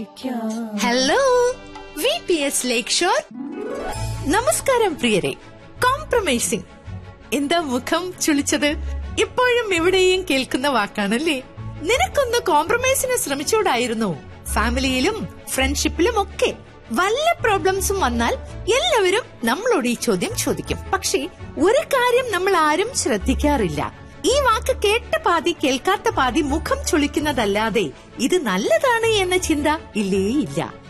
hello V P S Lakeshore നമസ്കാരം പ്രിയരെ compromising എന്താ മുഖം ചുളിച്ചത് ഇപ്പോഴും എവിടെയും കേൾക്കുന്ന വാക്കാണല്ലേ നിനക്കൊന്ന് കോംപ്രമൈസിന് ശ്രമിച്ചൂടായിരുന്നു ഫാമിലിയിലും ഫ്രണ്ട്ഷിപ്പിലും ഒക്കെ വല്ല പ്രോബ്ലംസും വന്നാൽ എല്ലാവരും നമ്മളോട് ഈ ചോദ്യം ചോദിക്കും പക്ഷേ ഒരു കാര്യം നമ്മൾ ആരും ശ്രദ്ധിക്കാറില്ല ഈ വാക്ക് കേട്ട പാതി കേൾക്കാത്ത പാതി മുഖം ചുളിക്കുന്നതല്ലാതെ ഇത് നല്ലതാണ് എന്ന ചിന്ത ഇല്ലേ ഇല്ല